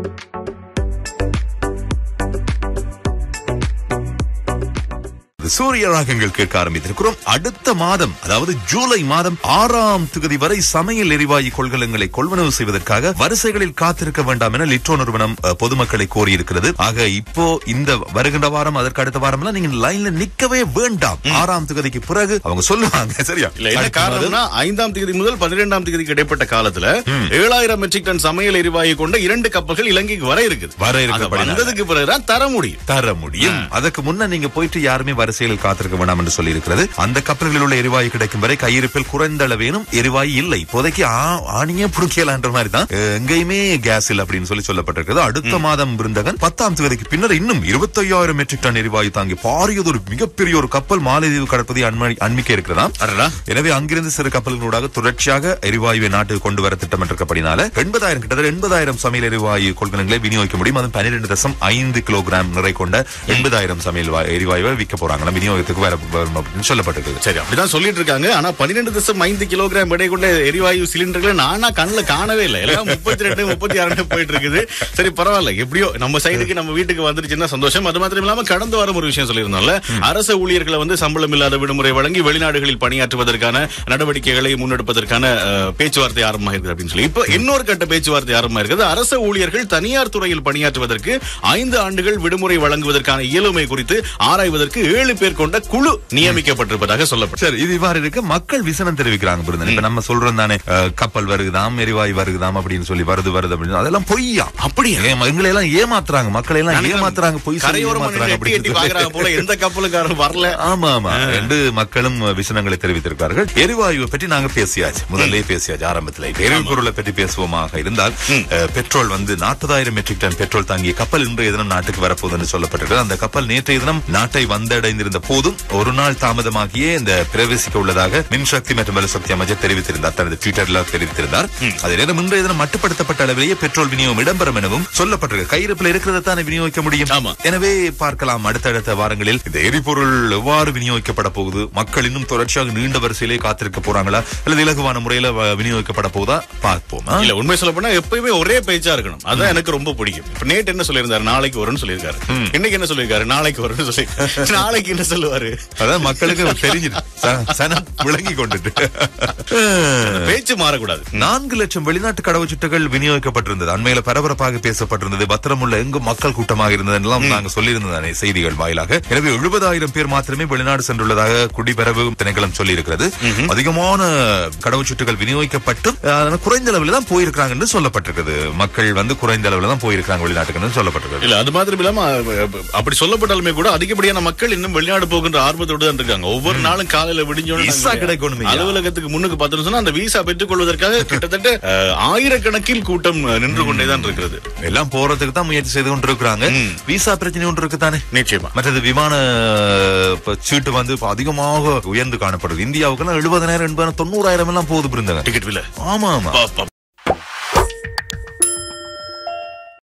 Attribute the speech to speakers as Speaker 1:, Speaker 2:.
Speaker 1: சூரிய ராகங்கள் கேட்க ஆரம்பித்திருக்கிறோம் அடுத்த மாதம் அதாவது ஜூலை மாதம் ஆறாம் தேதி வரை சமையல் எரிவாயு கொள்கலங்களை கொள்வனவு செய்வதற்காக வரிசைகளில் காத்திருக்க வேண்டாம் என லிட்ரோ நிறுவனம் அஹ், பொதுமக்களை கோரியிருக்கிறது ஆக இப்போ இந்த வருகின்ற வாரம் அதற்கு அடுத்த வாரம் எல்லாம் நீங்க லைன்ல நிக்கவே வேண்டாம் ஆறாம் தேதிக்கு பிறகு அவங்க சொல்லுவாங்க சரியா
Speaker 2: இல்ல என்ன காரணம்னா ஐந்தாம் தேதி முதல் பதினெண்டாம் தேதிக்கு இடைப்பட்ட காலத்துல ஏழாயிரம் மெட்ரிக் டன் சமையல் எரிவாயு கொண்ட இரண்டு கப்பல்கள் இலங்கைக்கு வர இருக்குது
Speaker 1: வர இருக்கு
Speaker 2: அது வந்ததுக்கு பிறகுதான் தர முடியும்
Speaker 1: தர முடியும் அதற்கு முன்ன நீங்க போயிட்டு யாருமே வரிசையில் காத்திருக்க வேண்டாம் என்று சொல்லி இருக்கிறது அந்த கப்பல்களில் உள்ள எரிவாயு கிடைக்கும் வரை கையிருப்பில் குறைந்த அளவேனும் எரிவாயு இல்லை இப்போதைக்கு ஆ- ஆணியே புடுக்கலான்ற மாதிரி தான் அஹ், எங்கேயுமே கேஸ் இல்லை அப்படின்னு சொல்லி சொல்லப்பட்டிருக்கிறது அடுத்த மாதம் பிருந்தகன் பத்தாம் தேதிக்கு பின்னர் இன்னும் இருபத்தையாயிரம் மெட்ரிக் டன் எரிவாயு தாங்கி பாரியது ஒரு மிகப்பெரிய ஒரு கப்பல் மாலைதீவு கடற்பதை அண்மை அண்மிக்க இருக்கிறதா
Speaker 2: அடடா
Speaker 1: எனவே அங்கிருந்து சிறு கப்பல்களூடாக தொடர்ச்சியாக எரிவாயுவை நாட்டுக்கு கொண்டு வர திட்டமிட்டிருக்கப்படினால எண்பதாயிரம் கிட்டத்தட்ட எண்பதாயிரம் சமையல் எரிவாயு கொள்கலன்களை விநியோகிக்க முடியும் அது பன்னிரெண்டு தசம் ஐந்து கிலோகிராம் நிறை கொண்ட எண்பதாயிரம் சமையல் வா- எரிவாயுவை விற்க போறாங்களா விநியோகத்துக்கு வர வரும் அப்படின்னு சொல்லப்பட்டிருக்கு
Speaker 2: சரி அப்படிதான் சொல்லிட்டு இருக்காங்க ஆனா பன்னிரெண்டு தசம் ஐந்து கிலோகிராம் எடை கொண்ட எரிவாயு சிலிண்டர்களை நானா கண்ணுல காணவே இல்லை எல்லாம் முப்பத்தி ரெண்டு முப்பத்தி ஆறு போயிட்டு இருக்குது சரி பரவாயில்ல எப்படியோ நம்ம சைடுக்கு நம்ம வீட்டுக்கு வந்துருச்சுன்னா சந்தோஷம் அது மாத்திரம் இல்லாம கடந்த வாரம் ஒரு விஷயம் சொல்லியிருந்தோம்ல அரசு ஊழியர்களை வந்து சம்பளம் இல்லாத விடுமுறை வழங்கி வெளிநாடுகளில் பணியாற்றுவதற்கான நடவடிக்கைகளை முன்னெடுப்பதற்கான அஹ், பேச்சுவார்த்தை ஆரம்பமாயிருக்கு அப்படின்னு சொல்லி இப்போ இன்னொரு கட்ட பேச்சுவார்த்தை ஆரம்பமாயிருக்கிறது அரசு ஊழியர்கள் தனியார் துறையில் பணியாற்றுவதற்கு ஐந்து ஆண்டுகள் விடுமுறை வழங்குவதற்கான இயலுமை குறித்து ஆராய்வதற்கு ஏழு பேர் கொண்ட குழு நியமிக்கப்பட்டிருப்பதாக சொல்லப்பட்டது
Speaker 1: சரி இது இவ்வாறு இருக்க மக்கள் விசனம் தெரிவிக்கிறாங்க பிருந்தன் இப்ப நம்ம சொல்றோம் தானே அஹ், கப்பல் வருகுதாம் எரிவாயு வருகுதாம் அப்படின்னு சொல்லி வருது வருது அப்படின்னு அதெல்லாம் பொய்யா
Speaker 2: அப்படியா?
Speaker 1: ஏமா- எங்களை எல்லாம் ஏமாத்துறாங்க மக்களை எல்லாம் ஏமாத்துறாங்க பொய் சொல்லி
Speaker 2: கரையோரமா
Speaker 1: ஏமாத்துறாங்க
Speaker 2: நின்னு எட்டி எட்டி பாக்குறாங்க போல
Speaker 1: அப்படின்னு
Speaker 2: எந்த கப்பலுக்காரரும் வரல
Speaker 1: ஆமா ஆமா ரெண்டு மக்களும் விசனங்களை தெரிவித்திருக்கிறார்கள் எரிவாயுவை பற்றி நாங்க பேசியாச்சு முதல்ல பேசியாச்சு ஆரம்பத்துல இப்ப எரிபொருளை பற்றி பேசுவோமாக இருந்தால் அஹ், பெட்ரோல் வந்து நாற்பதாயிரம் மெட்ரிக் டன் பெட்ரோல் தாங்கிய கப்பல் இன்றைய தினம் நாட்டுக்கு வரப்போகுதுன்னு சொல்லப்பட்டிருக்கிறது அந்த கப்பல் நேற்றைய தினம் நாட்டை வந்தடைந்திருந்த போதும் ஒரு நாள் தாமதமாகியே இந்த பிரவேசிக்க உள்ளதாக மின்சக்தி மற்றும் வலுசக்தி அமைச்சர் தெரிவித்திருந்தார் தனது ட்விட்டர்ல தெரிவித்திருந்தார் அதே நேரம் இன்றைய தினம் மட்டுப்படுத்தப்பட்ட அளவிலேயே பெட்ரோல் விநியோகம் இடம்பெறும் எனவும் சொல்லப்பட்டிருக்கு கையிருப்பில் இருக்கிறத தானே விநியோகிக்க முடியும்
Speaker 2: ஆமா.
Speaker 1: எனவே பார்க்கலாம் அடுத்தடுத்த வாரங்களில் இந்த எரிபொருள் எவ்வாறு விநியோகிக்கப்பட போகுது மக்கள் இன்னும் தொடர்ச்சியாக நீண்ட வரிசையிலே காத்திருக்க போறாங்களா அல்லது இலகுவான முறையில வ- விநியோகிக்கப்பட போகுதா பார்ப்போம் ஆ?
Speaker 2: இல்ல உண்மை சொல்ல போனா எப்பயுமே ஒரே பேச்சா இருக்கணும் அதான் எனக்கு ரொம்ப பிடிக்கும் இப்ப நேத்து என்ன சொல்லியிருந்தாரு நாளைக்கு வரும்னு சொல்லியிருக்காரு இன்னைக்கு என்ன சொல்லியிருக்காரு நாளைக்கு வரும்னு சொல்லி நாளைக்கு என்ன சொல்லுவாரு
Speaker 1: அதான் மக்களுக்கு தெரிஞ்சிடு ச- சனம் விளங்கி கொண்டுட்டு
Speaker 2: பேச்சு மாறக்கூடாது
Speaker 1: நான்கு லட்சம் வெளிநாட்டு கடவுச்சீட்டுகள் விநியோகிக்கப்பட்டிருந்தது அண்மையில பரபரப்பாக பேசப்பட்டிருந்தது பத்திரமுள்ள எங்கும் மக்கள் கூட்டமாக இருந்தது எல்லாம் நாங்க சொல்லியிருந்ததானே செய்திகள் வாயிலாக எனவே எழுபதாயிரம் பேர் மாத்திரமே வெளிநாடு சென்றுள்ளதாக குடிபெறவு திணைக்களம் சொல்லி இருக்கிறது அதிகமான கடவுச்சீட்டுகள் விநியோகிக்கப்பட்டும் அஹ், குறைந்த அளவில் தான் போயிருக்காங்கன்னு சொல்லப்பட்டிருக்கிறது மக்கள் வந்து குறைந்த அளவில் தான் போயிருக்காங்க வெளிநாட்டுக்குன்னு சொல்லப்பட்டிருக்கிறது
Speaker 2: இல்ல அது மாதிரி இல்லாம அஹ், அப்படி சொல்லப்பட்டாலுமே கூட அதிகப்படியான மக்கள் இன்னும் வெளிநாடு போகின்ற ஆர்வத்தோடு தான் இருக்காங்க ஒவ்வொரு நாளும் காலையில விடிஞ்சோன்னு
Speaker 1: விசா
Speaker 2: நாங்க
Speaker 1: கிடைக்கணுமே.
Speaker 2: அலுவலகத்துக்கு முன்னுக்கு பார்த்தோம்னு சொன்னா அந்த விசா பெற்றுக் கொள்வதற்காக கிட்டத்தட்ட அஹ், ஆயிரக்கணக்கில் கூட்டம் அஹ், நின்று கொண்டேதான் இருக்கிறது
Speaker 1: எல்லாம் போறதுக்கு தான் முயற்சி செய்து கொண்டிருக்கிறாங்க விசா பிரச்சனை ஒன்று இருக்கு தானே
Speaker 2: நிச்சயமா
Speaker 1: மற்றது விமான அஹ், இப்ப சீட்டு வந்து இப்ப அதிகமாக உயர்ந்து காணப்படுது இந்தியாவுக்கு எல்லாம் எழுபதாயிரம் எண்பதாயிரம் தொண்ணூறாயிரம் எல்லாம் போகுது பிருந்தங்க
Speaker 2: டிக்கெட் விலை
Speaker 1: ஆமா ஆமா
Speaker 2: பா, பா,